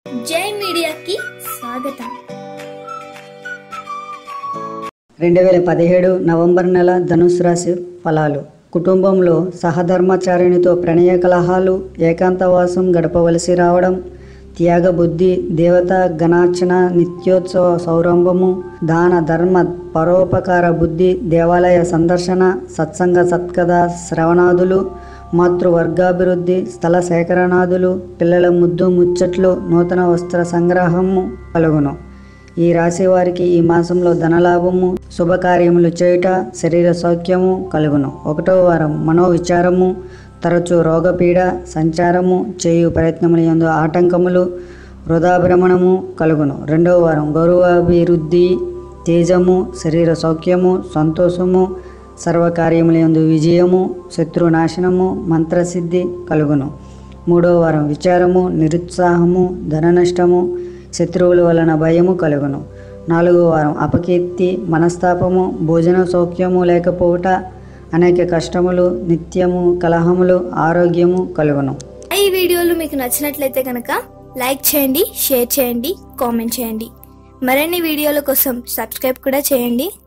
జై మీడియాకి స్వాగతం రెండు వేల పదిహేడు నవంబర్ నెల ధనుసు రాశి ఫలాలు కుటుంబంలో సహధర్మచారిణితో ప్రణయ కలహాలు ఏకాంతవాసం గడపవలసి రావడం త్యాగ బుద్ధి దేవత గణార్చన నిత్యోత్సవ సౌరంభము దాన ధర్మ పరోపకార బుద్ధి దేవాలయ సందర్శన సత్సంగ సత్కథ శ్రవణాదులు మాతృవర్గాభివృద్ధి స్థల సేకరణాదులు పిల్లల ముద్దు ముచ్చట్లు నూతన వస్త్ర సంగ్రహము కలుగును ఈ రాశి వారికి ఈ మాసంలో ధనలాభము శుభకార్యములు చేయుట శరీర సౌఖ్యము కలుగును ఒకటో వారం మనోవిచారము తరచూ రోగపీడ సంచారము చేయు ప్రయత్నముల యందు ఆటంకములు వృధాభ్రమణము కలుగును రెండవ వారం గౌరవాభివృద్ధి తేజము శరీర సౌఖ్యము సంతోషము సర్వకార్యముల యందు విజయము శత్రునాశనము మంత్రసిద్ధి కలుగును మూడవ వారం విచారము నిరుత్సాహము ధన నష్టము శత్రువుల వలన భయము కలుగును నాలుగో వారం అపకీర్తి మనస్తాపము భోజన సౌఖ్యము లేకపోవుట అనేక కష్టములు నిత్యము కలహములు ఆరోగ్యము కలుగును ఈ వీడియోలు మీకు నచ్చినట్లయితే కనుక లైక్ చేయండి షేర్ చేయండి కామెంట్ చేయండి మరిన్ని వీడియోల కోసం సబ్స్క్రైబ్ కూడా చేయండి